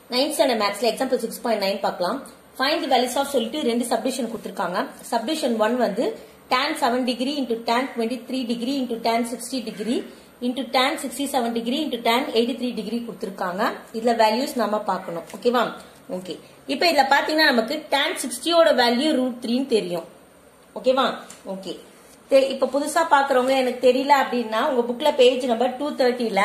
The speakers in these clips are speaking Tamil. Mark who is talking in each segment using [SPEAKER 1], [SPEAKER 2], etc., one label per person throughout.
[SPEAKER 1] நைன்த் ஸ்டாண்டர்ட் மேக்ஸ்ல எக்ஸாம்பிள் சிக்ஸ் பாயிண்ட் நைன் பார்க்கலாம் ஃபைண்ட் தி வேல்யூஸ் ஆஃப் சொல்லிட்டு ரெண்டு சப்டிஷன் கொடுத்துருக்காங்க சப்டிஷன் ஒன் வந்து tan seven degree into tan twenty three degree into tan sixty degree into tan sixty seven degree into tan eighty three degree கொடுத்துருக்காங்க இதுல வேல்யூஸ் நம்ம பார்க்கணும் ஓகேவா ஓகே இப்போ இதுல பாத்தீங்கன்னா நமக்கு tan சிக்ஸ்டியோட வேல்யூ ரூட் த்ரீன்னு தெரியும் ஓகேவா ஓகே இப்ப புதுசா பாக்குறவங்க எனக்கு தெரியல அப்படின்னா உங்க புக்ல பேஜ் நம்பர் டூ தேர்ட்டில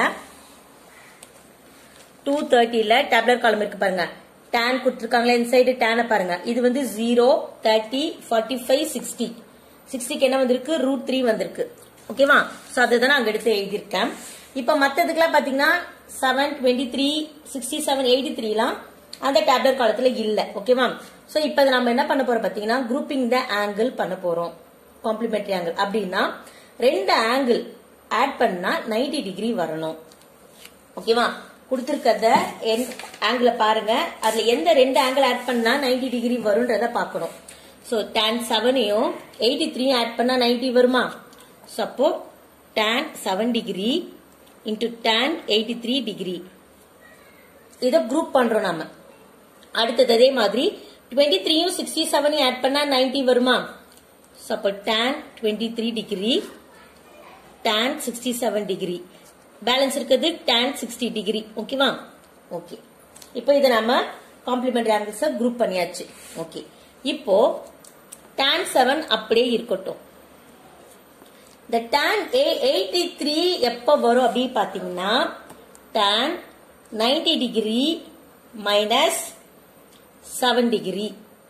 [SPEAKER 1] டூ தேர்ட்டில டேப்லெட் காலம் இருக்கு பாருங்க டேன் கொடுத்துருக்காங்களே இந்த சைடு டேனை பாருங்க இது வந்து zero thirty forty five sixty சிக்ஸ்டிக்கு என்ன வந்திருக்கு ரூட் த்ரீ வந்திருக்கு ஓகேவா ஸோ அதுதான் நான் அங்க எடுத்து எழுதியிருக்கேன் இப்போ மற்றதுக்கெல்லாம் பார்த்தீங்கன்னா seven twenty three sixty seven eighty த்ரீலாம் அந்த டேப்லெட் காலத்தில் இல்லை ஓகேவா ஸோ இப்போ நம்ம என்ன பண்ண போறோம் பார்த்தீங்கன்னா குரூப்பிங் த ஆங்கிள் பண்ண போறோம் காம்ப்ளிமெண்டரி ஆங்கிள் அப்படின்னா ரெண்டு ஆங்கிள் ஆட் பண்ணா 90 டிகிரி வரணும் ஓகேவா கொடுத்துருக்கத ஆங்கிள் பாருங்க அதுல எந்த ரெண்டு ஆங்கிள் ஆட் பண்ணா 90 டிகிரி வரும்ன்றத பார்க்கணும் ஸோ டேன் செவனையும் எயிட்டி த்ரீயும் ஆட் பண்ணா 90 வருமா ஸோ அப்போ tan seven degree into tan eighty three degree இதை குரூப் பண்றோம் நாம அடுத்தது அதே மாதிரி டுவெண்ட்டி த்ரீயும் சிக்ஸ்டி செவனையும் ஆட் பண்ணா 90 வருமா ஸோ அப்போ tan twenty three degree tan sixty seven degree balance இருக்கிறது டேன் சிக்ஸ்டி டிகிரி ஓகேவா ஓகே இப்போ இதை நம்ம காம்ப்ளிமெண்டரி ஆங்கிள்ஸை குரூப் பண்ணியாச்சு ஓகே இப்போ டேன் செவன் அப்படியே இருக்கட்டும் இந்த டேன் ஏ எயிட்டி த்ரீ எப்போ வரும் அப்படின்னு பார்த்தீங்கன்னா tan ninety degree minus seven degree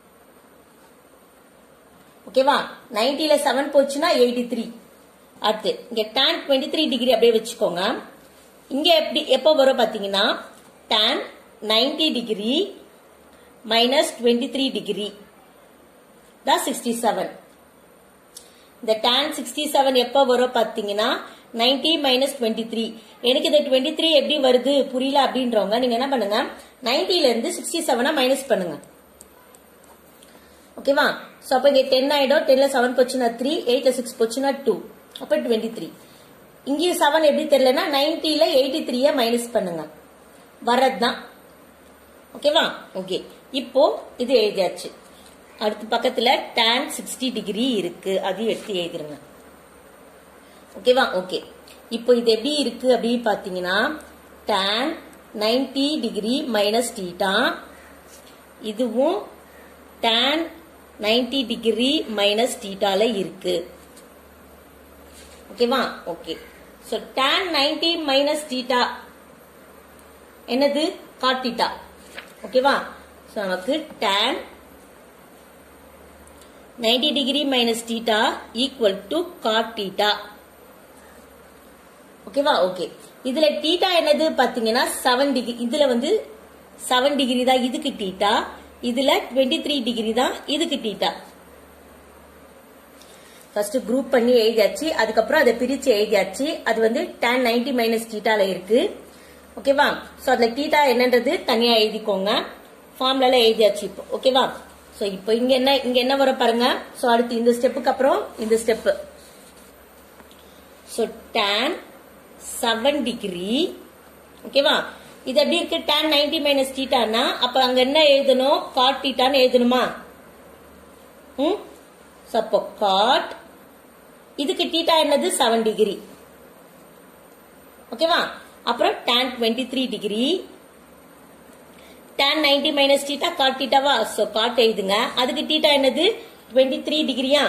[SPEAKER 1] ஓகேவா நைன்டில செவன் போச்சுன்னா எயிட்டி த்ரீ அடுத்து இங்க tan டுவெண்ட்டி த்ரீ டிகிரி அப்படியே வச்சுக்கோங்க இங்க எப்படி எப்போ வரும் பாத்தீங்கன்னா tan ninety degree minus twenty three degree தான் சிக்ஸ்டி செவன் இந்த tan சிக்ஸ்டி செவன் எப்போ வரும் பாத்தீங்கன்னா நைன்டி மைனஸ் டுவெண்ட்டி த்ரீ எனக்கு இந்த டுவெண்ட்டி த்ரீ எப்படி வருது புரியல அப்படின்றவங்க நீங்க என்ன பண்ணுங்க நைன்டில இருந்து சிக்ஸ்டி செவனா மைனஸ் பண்ணுங்க ஓகேவா ஸோ அப்போ இங்கே டென் ஆயிடும் டென்ல செவன் போச்சுன்னா த்ரீ எயிட்ல சிக்ஸ் போச்சுன்னா டூ அப்போ டுவெண்ட்டி த்ரீ இங்கேயும் செவன் எப்படி தெரியலன்னா நைன்டில எயிட்டி த்ரீய மைனஸ் பண்ணுங்க வர்றதுதான் ஓகேவா ஓகே இப்போ இது எழுதியாச்சு அடுத்த பக்கத்துல tan சிக்ஸ்டி டிகிரி இருக்கு அதையும் எடுத்து எழுதிருங்க ஓகேவா ஓகே இப்போ இது எப்படி இருக்கு அப்படின்னு பாத்தீங்கன்னா tan ninety degree minus theta இதுவும் tan 90 டிகிரி மைனஸ் டீட்டால இருக்கு ஓகேவா okay so tan 90 minus theta என்னது காட் டீட்டா ஓகேவா ஸோ நமக்கு tan 90 degree minus theta equal to cot theta ஓகேவா ஓகே இதுல டீட்டா என்னது பாத்தீங்கன்னா செவன் டிகிரி இதுல வந்து செவன் டிகிரி தான் இதுக்கு டீட்டா இதுல டுவெண்ட்டி த்ரீ டிகிரி தான் இதுக்கு டீட்டா ஃபர்ஸ்ட் குரூப் பண்ணி எழுதியாச்சு அதுக்கப்புறம் அதை பிரிச்சு எழுதியாச்சு அது வந்து டேன் நைன்டி மைனஸ் டீட்டால இருக்கு ஓகேவா ஸோ அதுல டீட்டா என்னன்றது தனியா எழுதிக்கோங்க ஃபார்ம்ல எழுதியாச்சு இப்போ ஓகேவா ஸோ இப்போ இங்க என்ன இங்க என்ன வர பாருங்க ஸோ அடுத்து இந்த ஸ்டெப்புக்கு அப்புறம் இந்த step so tan seven degree ஓகேவா இது எப்படி இருக்கு tan 90 மைனஸ் டீட்டானா அப்ப அங்க என்ன எழுதணும் காட் டீட்டான்னு எழுதணுமா ம் அப்போ காட் இதுக்கு டீட்டா என்னது செவன் டிகிரி ஓகேவா அப்புறம் tan twenty three degree tan 90 minus theta cot டீட்டாவா ஸோ காட் எழுதுங்க அதுக்கு டீட்டா என்னது டுவெண்ட்டி த்ரீ டிகிரியா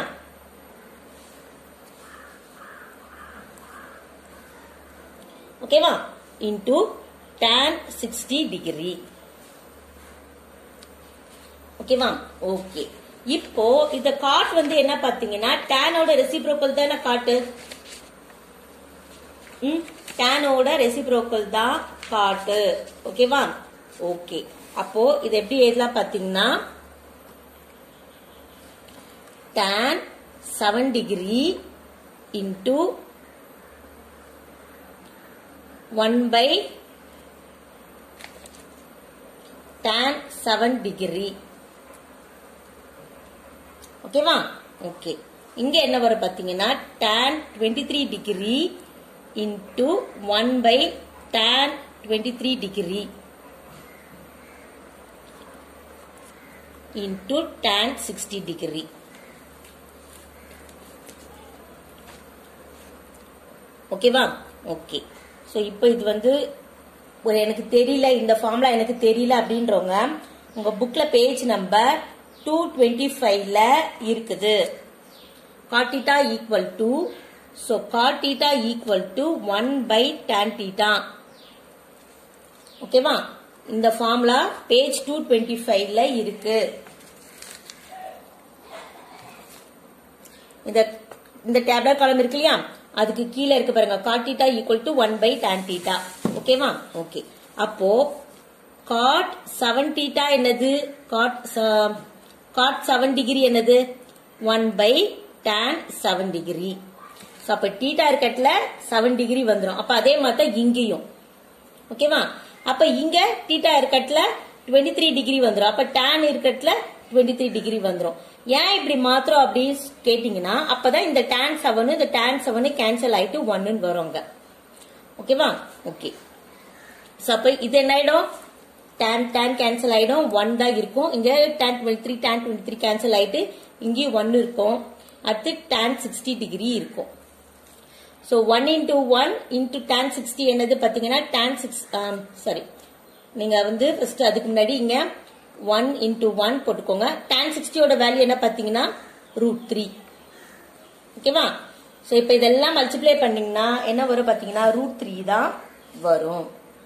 [SPEAKER 1] ஓகேவா இன்டூ tan 60 டிகிரி ஓகேவா ஓகே இப்போ இந்த காட் வந்து என்ன பாத்தீங்கன்னா டேனோட ரெசிப்ரோக்கல் தானே காட்டு ம் டேனோட ரெசிப்ரோக்கல் தான் காட்டு ஓகேவா ஓகே அப்போ இது எப்படி எழுதலாம் பாத்தீங்கன்னா tan 7 degree into one by tan 7 degree ஓகேவா ஓகே இங்க என்ன வரும் பாத்தீங்கன்னா tan 23 degree into one by tan 23 degree into tan sixty degree ஓகேவா ஓகே ஸோ இப்போ இது வந்து ஒரு எனக்கு தெரியல இந்த ஃபார்முலா எனக்கு தெரியல அப்படின்றவங்க உங்க புக்ல பேஜ் நம்பர் டூ டுவெண்ட்டி ஃபைவ்ல இருக்குது cot theta equal to so cot theta equal to one by tan theta ஓகேவா இந்த ஃபார்முலா பேஜ் டூ டுவெண்ட்டி ஃபைவ்ல இருக்கு இந்த இந்த டேப்லெட் காலம் இருக்கு இல்லையா அதுக்கு கீழே இருக்கு பாருங்க cot equal to one by tan theta ஓகேவா ஓகே அப்போ காட் செவன் டீட்டா என்னது காட் காட் செவன் டிகிரி என்னது one by tan seven degree so அப்போ டீட்டா இருக்கட்ல செவன் டிகிரி வந்துடும் அப்போ அதே மாதிரி தான் இங்கேயும் ஓகேவா அப்ப இங்க டீட்டா இருக்கட்ல டுவெண்ட்டி த்ரீ டிகிரி வந்துடும் அப்ப டேன் இருக்கட்ல டுவெண்ட்டி த்ரீ டிகிரி வந்துடும் ஏன் இப்படி மாத்திரம் அப்படின்னு கேட்டீங்கன்னா அப்பதான் இந்த டேன் செவனு இந்த டேன் செவனு கேன்சல் ஆயிட்டு ஒன்னு வருங்க ஓகேவா ஓகே ஸோ அப்ப இது என்ன ஆயிடும் டேன் டேன் கேன்சல் ஆயிடும் ஒன் தான் இருக்கும் இங்க tan twenty three tan twenty three cancel ஆயிட்டு இங்கேயும் ஒன் இருக்கும் அடுத்து டேன் சிக்ஸ்டி டிகிரி இருக்கும் so one into one into tan sixty என்னது பார்த்தீங்கன்னா டேன் சிக்ஸ் சாரி நீங்க வந்து ஃபர்ஸ்ட் அதுக்கு முன்னாடி இங்க ஒன் இன்டூ ஒன் போட்டுக்கோங்க டேன் சிக்ஸ்டியோட வேல்யூ என்ன பார்த்தீங்கன்னா ரூட் த்ரீ ஓகேவா ஸோ இப்போ இதெல்லாம் மல்டிப்ளை பண்ணீங்கன்னா என்ன வரும் பார்த்தீங்கன்னா ரூட் த்ரீ தான் வரும்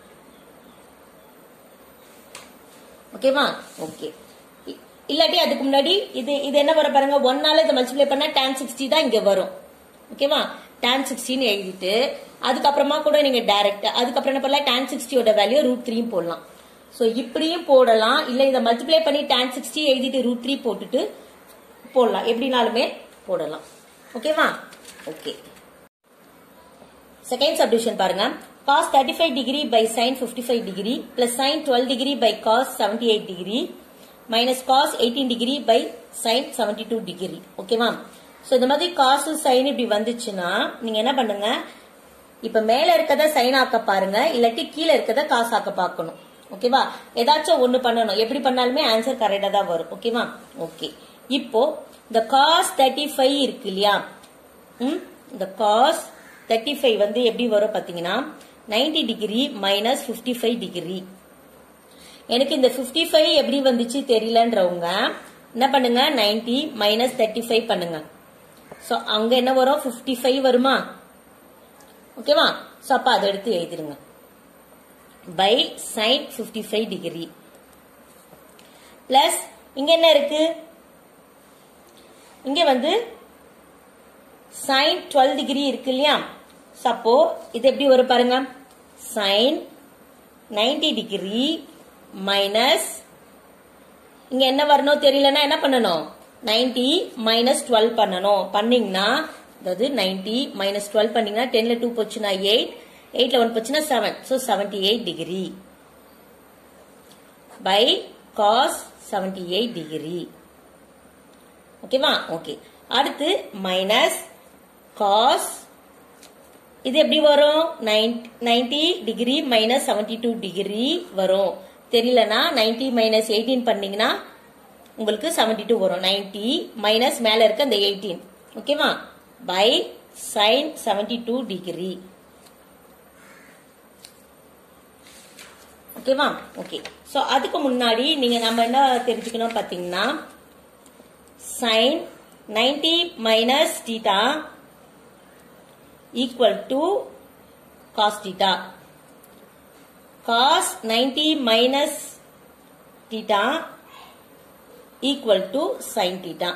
[SPEAKER 1] ஓகேவா ஓகே இல்லாட்டி அதுக்கு முன்னாடி இது இது என்ன வர பாருங்க ஒன்னால இதை மல்டிப்ளை பண்ணா டேன் சிக்ஸ்டி தான் இங்க வரும் ஓகேவா டேன் சிக்ஸ்டின்னு எழுதிட்டு அதுக்கப்புறமா கூட நீங்க டைரக்ட் அதுக்கப்புறம் என்ன பண்ணலாம் டேன் சிக்ஸ்டியோட வேல்யூ ரூட் த்ரீயும் போடலாம் ஸோ இப்படியும் போடலாம் இல்ல இதை மல்டிப்ளை பண்ணி டேன் சிக்ஸ்டி எழுதிட்டு ரூட் த்ரீ போட்டுட்டு போடலாம் எப்படினாலுமே போடலாம் ஓகேவா ஓகே செகண்ட் சப்டிவிஷன் பாருங்க cos 35 degree by sin 55 degree plus sin 12 degree by cos 78 degree minus cos 18 degree by sin 72 degree ஓகேவா ஸோ இந்த மாதிரி காசு சைன் இப்படி வந்துச்சுன்னா நீங்க என்ன பண்ணுங்க இப்ப மேல இருக்கத சைன் ஆக்க பாருங்க இல்லாட்டி கீழே இருக்கத காசு ஆக்க பார்க்கணும் ஓகேவா ஏதாச்சும் ஒண்ணு பண்ணணும் எப்படி பண்ணாலுமே ஆன்சர் கரெக்டா தான் வரும் ஓகேவா ஓகே இப்போ இந்த காஸ் தேர்ட்டி ஃபைவ் இருக்கு இல்லையா ம் இந்த காஸ் தேர்ட்டி ஃபைவ் வந்து எப்படி வரும் பாத்தீங்கன்னா ninety degree minus fifty five degree எனக்கு இந்த ஃபிஃப்டி ஃபைவ் எப்படி வந்துச்சு தெரியலன்றவங்க என்ன பண்ணுங்க நைன்டி மைனஸ் தேர்ட்டி ஃபைவ் பண்ணுங்க ஸோ அங்க என்ன வரும் ஃபிஃப்டி ஃபைவ் வருமா ஓகேவா ஸோ அப்போ அதை எடுத்து எழுதிருங்க by sine fifty five degree plus இங்க என்ன இருக்கு இங்க வந்து சைன் டுவெல் டிகிரி இருக்கு இல்லையா சப்போ இது எப்படி வரும் பாருங்க சைன் நைன்டி டிகிரி மைனஸ் இங்க என்ன வரணும் தெரியலன்னா என்ன பண்ணணும் நைன்டி மைனஸ் டுவெல் பண்ணணும் பண்ணீங்கன்னா அதாவது நைன்டி மைனஸ் டுவெல் பண்ணீங்கன்னா டென்ல டூ போச்சுன்னா எயிட் எயிட்ல ஒன் போச்சுன்னா seven so seventy eight degree by cos seventy eight degree ஓகேவா ஓகே அடுத்து மைனஸ் காஸ் இது எப்படி வரும் ninety degree minus seventy two degree வரும் தெரியலனா நைன்டி மைனஸ் எயிட்டீன் பண்ணீங்கன்னா உங்களுக்கு செவன்டி டூ வரும் நைன்டி மைனஸ் மேல இருக்க அந்த எயிட்டீன் ஓகேவா by sine seventy two degree ஓகேவா ஓகே ஸோ அதுக்கு முன்னாடி நீங்க நம்ம என்ன தெரிஞ்சுக்கணும் பார்த்தீங்கன்னா sine ninety minus theta equal to cos theta. Cos 90 minus theta equal to sin theta.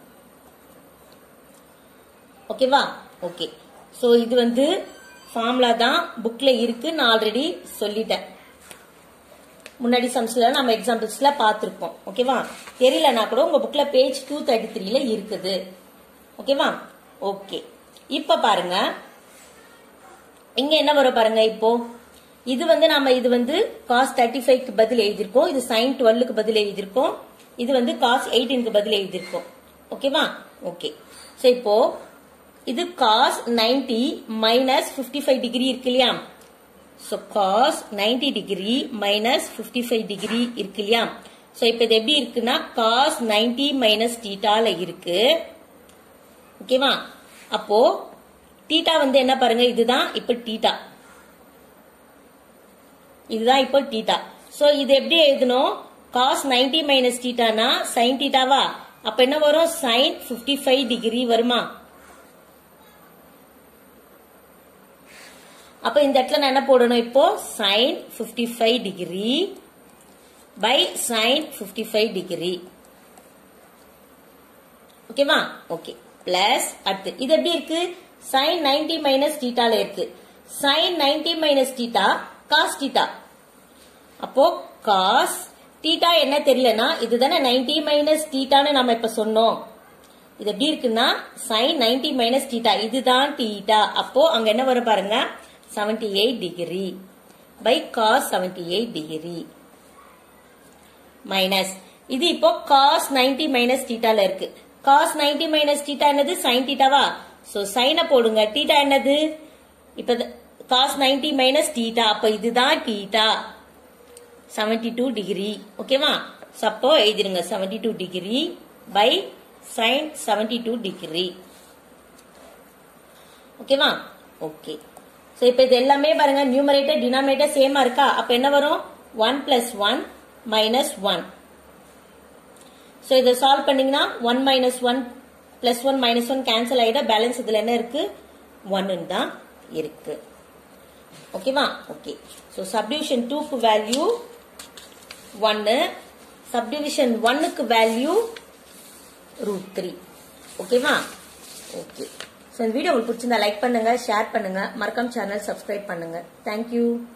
[SPEAKER 1] ஓகேவா ஓகே ஸோ இது வந்து ஃபார்முலா தான் புக்ல இருக்கு நான் ஆல்ரெடி சொல்லிட்டேன் முன்னாடி சம்ஸ்ல நம்ம எக்ஸாம்பிள்ஸ்ல பார்த்துருப்போம் ஓகேவா தெரியலனா கூட உங்க புக்ல பேஜ் டூ தேர்ட்டி த்ரீல இருக்குது ஓகேவா ஓகே இப்ப பாருங்க இங்க என்ன வரும் பாருங்க இப்போ இது வந்து நாம இது வந்து காஸ் தேர்ட்டி ஃபைவ்க்கு பதில் எழுதியிருக்கோம் இது சைன் டுவெல்லுக்கு பதில் எழுதியிருக்கோம் இது வந்து காஸ் எயிட்டீனுக்கு பதில் எழுதியிருக்கோம் ஓகேவா ஓகே ஸோ இப்போ இது cos ninety minus fifty five degree இருக்கு இல்லையா so cos ninety degree minus fifty five degree இருக்கு இல்லையா ஸோ இப்போ இது எப்படி இருக்குன்னா காஸ் நைன்டி மைனஸ் டீட்டால இருக்கு ஓகேவா அப்போ டீட்டா வந்து என்ன பாருங்க இதுதான் இப்போ டீட்டா இதுதான் இப்போ டீட்டா சோ இது எப்படி எழுதணும் காஸ் 90 மைனஸ் டீட்டானா சைன் டீட்டாவா அப்ப என்ன வரும் சைன் 55 ஃபைவ் டிகிரி வருமா அப்ப இந்த இடத்துல நான் என்ன போடணும் இப்போ sine 55 five degree by sine 55 five degree ஓகேவா ஓகே பிளஸ் அடுத்து இது எப்படி இருக்கு சைன் 90 மைனஸ் டீட்டால இருக்கு sine 90 minus theta cos theta அப்போ காஸ் டீட்டா என்ன தெரியலனா இதுதானே 90 மைனஸ் டீட்டான்னு நம்ம இப்ப சொன்னோம் இது எப்படி இருக்குன்னா சைன் 90 மைனஸ் டீட்டா இதுதான் டீட்டா அப்போ அங்க என்ன வரும் பாருங்க 78 eight degree by cos 78 eight degree minus இது இப்போ காஸ் 90 மைனஸ் டீட்டால இருக்கு காஸ் 90 மைனஸ் டீட்டா என்னது சைன் டீட்டாவா சோ சைனை போடுங்க டீட்டா என்னது இப்ப காஸ் 90 மைனஸ் டீட்டா அப்ப இதுதான் டீட்டா 72 டிகிரி ஓகேவா So, அப்போ எழுதிருங்க 72 டிகிரி பை சைன் 72 டிகிரி ஓகேவா ஓகே ஸோ இப்போ இது எல்லாமே பாருங்க நியூமரேட்டர் டினாமினேட்டர் சேமா இருக்கா அப்ப என்ன வரும் one plus one minus one so இதை சால்வ் பண்ணீங்கன்னா one minus one plus one minus one cancel ஆகிட பேலன்ஸ் இதுல என்ன இருக்கு ஒன்னு தான் இருக்கு ஓகேவா ஓகே ஸோ சப்டிவிஷன் டூக்கு வேல்யூ ஒன்னு சப்டிவிஷன் ஒன்னுக்கு வேல்யூ ரூட் த்ரீ ஓகேவா ஓகே ஸோ இந்த வீடியோ உங்களுக்கு பிடிச்சிருந்தா லைக் பண்ணுங்க ஷேர் பண்ணுங்க மறக்காம சேனல் சப்ஸ்கிரைப் பண்ணுங்க தேங்க்யூ